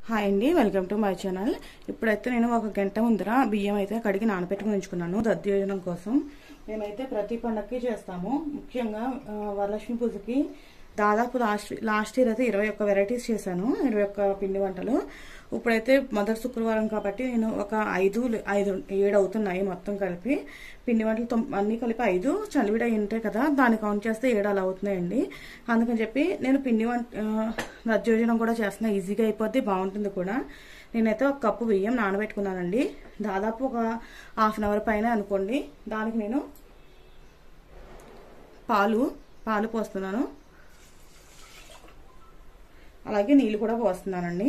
hi అండి welcome to my channel ఇప్పుడైతే నేను ఒక గంట ముందర బియ్యం అయితే కడిగి నానబెట్టుకుని ఉంచుకున్నాను దద్యోజనం కోసం మేమైతే ప్రతి పండగకి చేస్తాము ముఖ్యంగా ఆ, వరలక్ష్మి పూజకి దాదాపు లాస్ట్ లాస్ట్ ఇయర్ అయితే ఇరవై ఒక్క వెరైటీస్ చేశాను ఇరవై ఒక్క పిండి వంటలు ఇప్పుడైతే మొదటి శుక్రవారం కాబట్టి నేను ఒక ఐదు లే- ఐదు ఏడు అవుతున్నాయి మొత్తం కలిపి పిండి వంటలు తొమ్- అన్నీ కలిపి ఐదు చలివిడ ఉంటాయి కదా దాన్ని కౌంట్ చేస్తే ఏడు అలా అవుతున్నాయండి అందుకని చెప్పి నేను పిండి వంట రజ్జోజనం కూడా చేస్తున్నా ఈజీగా అయిపోద్ది బాగుంటుంది కూడా నేనైతే ఒక కప్పు బియ్యం నానబెట్టుకున్నానండి దాదాపు ఒక హాఫ్ అన్ అవర్ పైన అనుకోండి దానికి నేను పాలు పాలు పోస్తున్నాను అలాగే నీళ్ళు కూడా పోస్తున్నానండి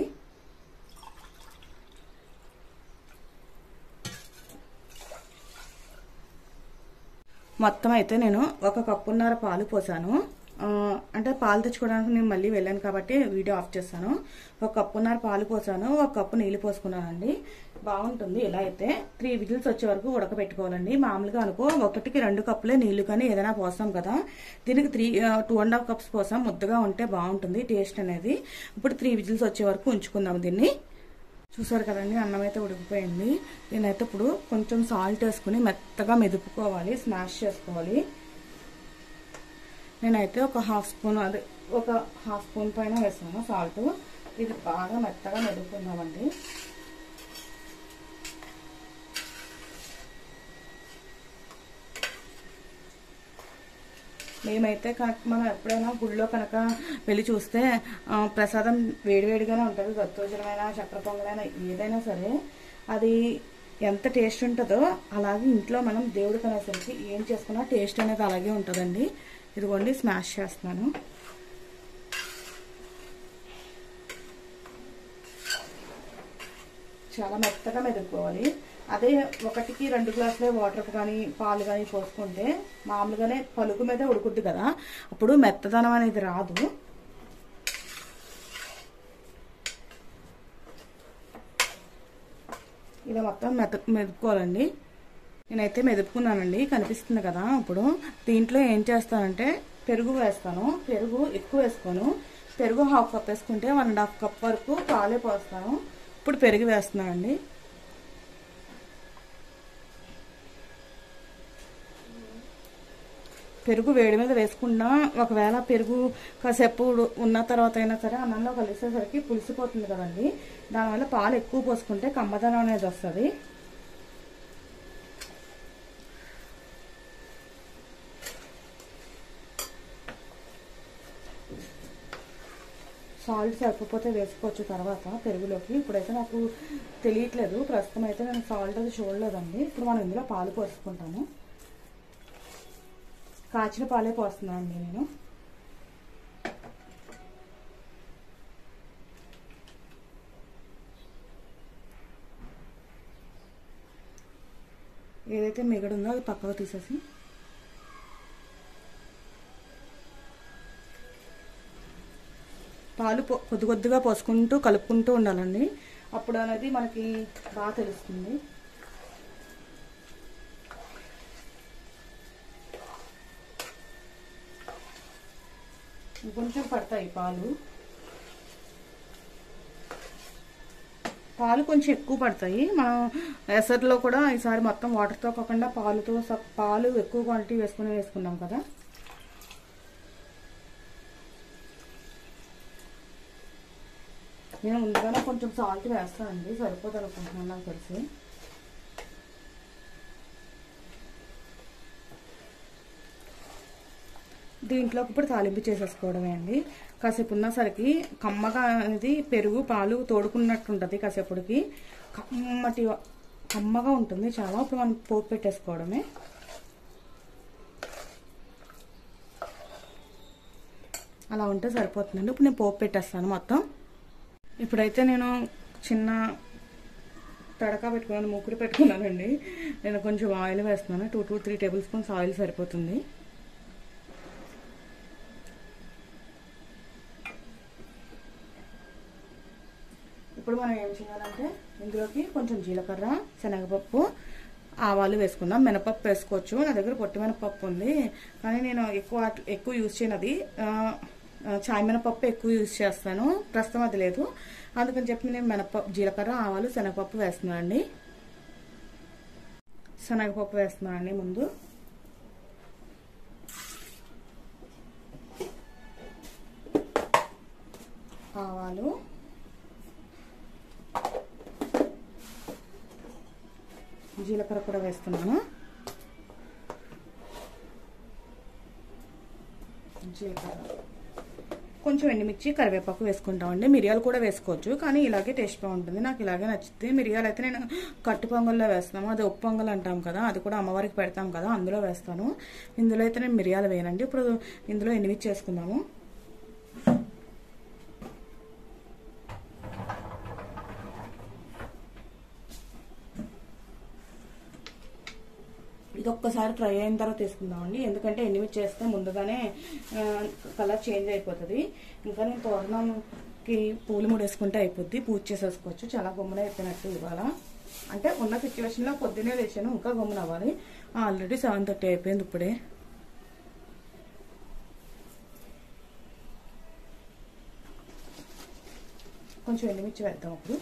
మొత్తం అయితే నేను ఒక కప్పున్నర పాలు పోసాను ఆ, అంటే పాలు తెచ్చుకోవడానికి నేను మళ్ళీ వెళ్ళాను కాబట్టి వీడియో ఆఫ్ చేస్తాను ఒక కప్పున్నర పాలు పోసాను ఒక కప్పు నీళ్ళు పోసుకున్నానండి బాగుంటుంది ఇలా అయితే త్రీ విజిల్స్ వచ్చే వరకు ఉడకబెట్టుకోవాలండి మామూలుగా అనుకో ఒకటికి రెండు కప్పులే నీళ్లు కానీ ఏదైనా పోస్తాం కదా దీనికి three two and half cups పోసాం ముద్దగా ఉంటే బాగుంటుంది టేస్ట్ అనేది ఇప్పుడు త్రీ విజిల్స్ వచ్చే వరకు ఉంచుకుందాం దీన్ని చూసారు కదండి అన్నం అయితే ఉడికిపోయింది నేనైతే ఇప్పుడు కొంచెం సాల్ట్ వేసుకుని మెత్తగా మెదుపుకోవాలి స్మాష్ చేసుకోవాలి నేనైతే ఒక హాఫ్ స్పూన్ అదే ఒక హాఫ్ స్పూన్ పైన వేసాను సాల్ట్ ఇది బాగా మెత్తగా మెదుపుకుందామండి మేమైతే కనుక మనం ఎప్పుడైనా గుళ్ళో కనుక వెళ్ళి చూస్తే ఆ, ప్రసాదం వేడివేడిగానే ఉంటుంది దత్తోజనమైనా చక్ర పొంగలైనా ఏదైనా సరే అది ఎంత టేస్ట్ ఉంటుందో అలాగే ఇంట్లో మనం దేవుడికి అనేసరికి ఏం చేసుకున్నా టేస్ట్ అనేది అలాగే ఉంటుందండి ఇదిగోండి స్మాష్ చేస్తున్నాను చాలా మెత్తగా మెదుపుకోవాలి అదే ఒకటికి రెండు గ్లాసులే వాటర్ కానీ పాలు కానీ పోసుకుంటే మామూలుగానే పలుకు మీద ఉడుకుద్ది కదా అప్పుడు మెత్తదనం అనేది రాదు ఇలా మొత్తం మెత మెదుపుకోవాలండి నేనైతే మెదుపుకున్నానండి కనిపిస్తుంది కదా ఇప్పుడు దీంట్లో ఏం చేస్తానంటే పెరుగు వేస్తాను పెరుగు ఎక్కువ వేసుకోను పెరుగు హాఫ్ కప్ వేసుకుంటే వన్ అండ్ హాఫ్ కప్ వరకు పాలే పోస్తాను ఇప్పుడు పెరుగు వేస్తున్నానండి పెరుగు వేడి మీద వేసుకున్నా ఒకవేళ పెరుగు కాసేపు ఉడు- ఉన్న తర్వాత అయినా సరే అన్నంలో కలిసేసరికి పులిసిపోతుంది కదండి దానివల్ల పాలు ఎక్కువ పోసుకుంటే కమ్మదనం అనేది వస్తుంది సాల్ట్ సరిపోతే వేసుకోవచ్చు తర్వాత పెరుగులోకి ఇప్పుడైతే నాకు తెలియట్లేదు ప్రస్తుతం అయితే నేను సాల్ట్ అది చూడలేదండి ఇప్పుడు మనం ఇందులో పాలు పోసుకుంటాము కాచిన పాలే పోస్తున్నాను అండి నేను ఏదైతే మిగడుందో అది పక్కకు తీసేసి పాలు పో- కొద్ది కొద్దిగా పోసుకుంటూ కలుపుకుంటూ ఉండాలండి అప్పుడు అనేది మనకి బాగా తెలుస్తుంది కొంచెం పడతాయి పాలు పాలు కొంచెం ఎక్కువ పడతాయి మనం ఎసర్లో కూడా ఈసారి మొత్తం వాటర్తో కాకుండా పాలుతో స- పాలు ఎక్కువ క్వాంటిటీ వేసుకుని వేసుకున్నాం కదా నేను ముందుగానే కొంచెం సాల్ట్ వేస్తానండి సరిపోతుంది అనుకుంటున్నాను నాకు తెలిసి దీంట్లోకి ఇప్పుడు తాలింపు చేసేసుకోవడమే అండి కాసేపు ఉన్నసరికి కమ్మగా అనేది పెరుగు పాలు తోడుకున్నట్టు ఉంటుంది కాసేపటికి కమ్మటి కమ్మగా ఉంటుంది చాలా ఇప్పుడు మనం పోపు పెట్టేసుకోవడమే అలా ఉంటే సరిపోతుందండి ఇప్పుడు నేను పోపు పెట్టేస్తాను మొత్తం ఇప్పుడైతే నేను చిన్న తడక పెట్టుకున్నాను ముక్కుడు పెట్టుకున్నానండి నేను కొంచెం ఆయిల్ వేస్తున్నాను two two three tablespoons oil సరిపోతుంది ఇప్పుడు మనం ఏం చేయాలంటే ఇందులోకి కొంచెం జీలకర్ర శనగపప్పు ఆవాలు వేసుకుందాం మినపప్పు వేసుకోవచ్చు నా దగ్గర పొట్టి మినపప్పు ఉంది కానీ నేను ఎక్కువ అట్- ఎక్కువ యూజ్ చేయనది ఆ, ఆ, చాయ్ మినపప్పు ఎక్కువ యూజ్ చేస్తాను ప్రస్తుతం అది లేదు అందుకని చెప్పి నేను మినపప్పు జీలకర్ర ఆవాలు శనగపప్పు వేస్తున్నాను అండి శనగపప్పు వేస్తున్నాను అండి ముందు ఆవాలు జీలకర్ర కూడా వేస్తున్నాను జీలకర్ర కొంచెం ఎండుమిర్చి కరివేపాకు వేసుకుంటామండి మిరియాలు కూడా వేసుకోవచ్చు కానీ ఇలాగే టేస్ట్ బాగుంటుంది నాకు ఇలాగే నచ్చితే మిరియాలు అయితే నేను కట్టు పొంగల్లో వేస్తాము అది ఉప్పు పొంగల్ అంటాం కదా అది కూడా అమ్మవారికి పెడతాం కదా అందులో వేస్తాను ఇందులో అయితే నేను మిరియాలు వేయనండి ఇప్పుడు ఇందులో ఎండుమిర్చి వేసుకుందాము ఇది ఒక్కసారి ఫ్రై అయిన తర్వాత తీసుకుందామండి ఎందుకంటే ఎండుమిర్చి చేస్తే ముందుగానే ఆ, కలర్ చేంజ్ అయిపోతుంది ఇంకా నేను తోరణంకి పూలు ముడేసుకుంటే అయిపోద్ది పూజ చేసేసుకోవచ్చు చాలా గమ్మున అయిపోయినట్టు ఇవాళ అంటే ఉన్న సిచ్యువేషన్లో పొద్దునే లేచాను ఇంకా గమ్మున అవ్వాలి ఆల్రెడీ సెవెన్ థర్టీ అయిపోయింది ఇప్పుడే కొంచెం ఎండుమిర్చి వేద్దాం అప్పుడు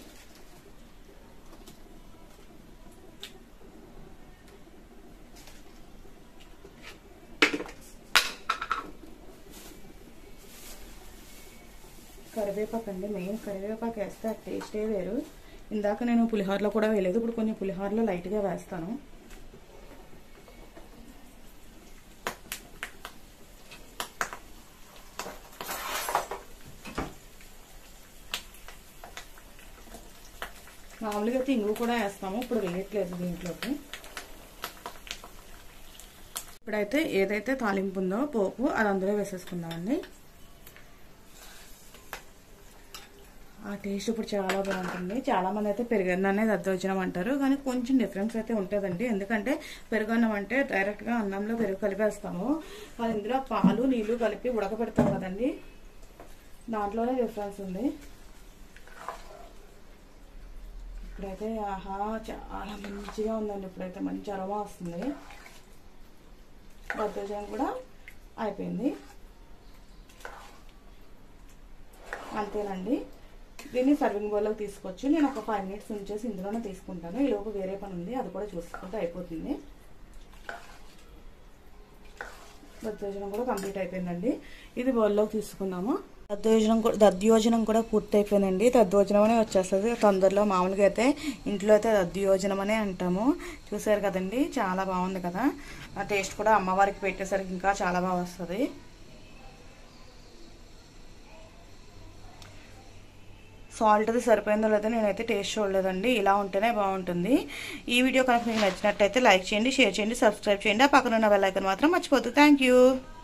కరివేపాకు అండి మెయిన్ కరివేపాకు వేస్తే ఆ టేస్టే వేరు ఇందాక నేను పులిహోరలో కూడా వేయలేదు ఇప్పుడు కొంచెం పులిహోరలో లైట్గా వేస్తాను మామూలుగా అయితే ఇంగువ కూడా వేస్తాము ఇప్పుడు వేయట్లేదు దీంట్లోకి ఇప్పుడైతే ఏదైతే తాలింపు ఉందో పోపు అది అందులో వేసేసుకుందామండి ఆ టేస్ట్ ఇప్పుడు చాలా బాగుంటుంది చాలా మంది అయితే పెరుగన్నం అనేది అద్దోజనం అంటారు కానీ కొంచెం డిఫరెన్స్ అయితే ఉంటుందండి ఎందుకంటే పెరుగన్నం అంటే డైరెక్ట్గా అన్నంలో పెరుగు కలిపేస్తాము అది ఇందులో పాలు నీళ్లు కలిపి ఉడకబెడతాం కదండి దాంట్లోనే డిఫరెన్స్ ఉంది ఇప్పుడైతే ఆహా చాలా మంచిగా ఉందండి ఇప్పుడైతే మంచి అరవా వస్తుంది దద్దోజనం కూడా అయిపోయింది అంతేనండి దీన్ని సర్వింగ్ బౌల్లోకి తీసుకొచ్చి నేను ఒక ఫైవ్ మినిట్స్ ఉంచేసి ఇందులోనే తీసుకుంటాను ఈ లోపు వేరే పని ఉంది అది కూడా చూసుకుంటే అయిపోతుంది దద్దోజనం కూడా కంప్లీట్ అయిపోయిందండి ఇది బౌల్లోకి తీసుకుందాము దద్దోజనం కూడా దద్యోజనం కూడా పూర్తి అయిపోయిందండి దద్దోజనం అనే వచ్చేస్తుంది తొందరలో మామూలుగా అయితే ఇంట్లో అయితే దద్యోజనం అనే అంటాము చూసారు కదండి చాలా బాగుంది కదా ఆ టేస్ట్ కూడా అమ్మవారికి పెట్టేసరికి ఇంకా చాలా బాగా వస్తుంది సాల్ట్ అది సరిపోయిందో లేదో నేనైతే టేస్ట్ చూడలేదండి ఇలా ఉంటేనే బాగుంటుంది ఈ వీడియో కనుక మీకు నచ్చినట్టయితే లైక్ చేయండి షేర్ చేయండి సబ్స్క్రైబ్ చేయండి ఆ పక్కన ఉన్న బెల్ ఐకాన్ మాత్రం మర్చిపోద్దు థ్యాంక్ యూ